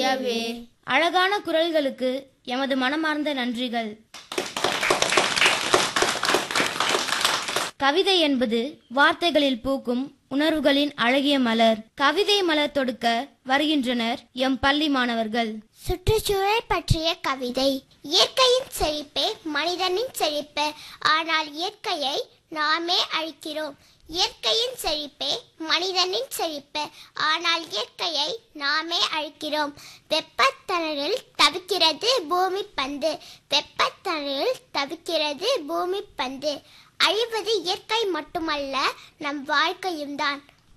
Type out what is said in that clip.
ஐயாவே அழகான குரல்களுக்கு எமது மனமார்ந்த நன்றிகள் கவிதை என்பது வார்த்தைகளில் பூக்கும் உணர்வுகளின் அழகிய மலர் கவிதை மலர் தொடுக்க வருகின்றனர் எம் பள்ளி மாணவர்கள் சுற்றுச்சூழல் பற்றிய கவிதை இயற்கையின் செழிப்பே மனிதனின் செழிப்பு ஆனால் இயற்கையை நாமே அழிக்கிறோம் இயற்கையின் செழிப்பே மனிதனின் செழிப்பு ஆனால் இயற்கையை நாமே அழிக்கிறோம் வெப்பத்தணலில் தவிக்கிறது பூமி பந்து வெப்பத்தணலில் தவிக்கிறது பூமி பந்து அழிவது இயற்கை மட்டுமல்ல நம் வாழ்க்கையும் தான்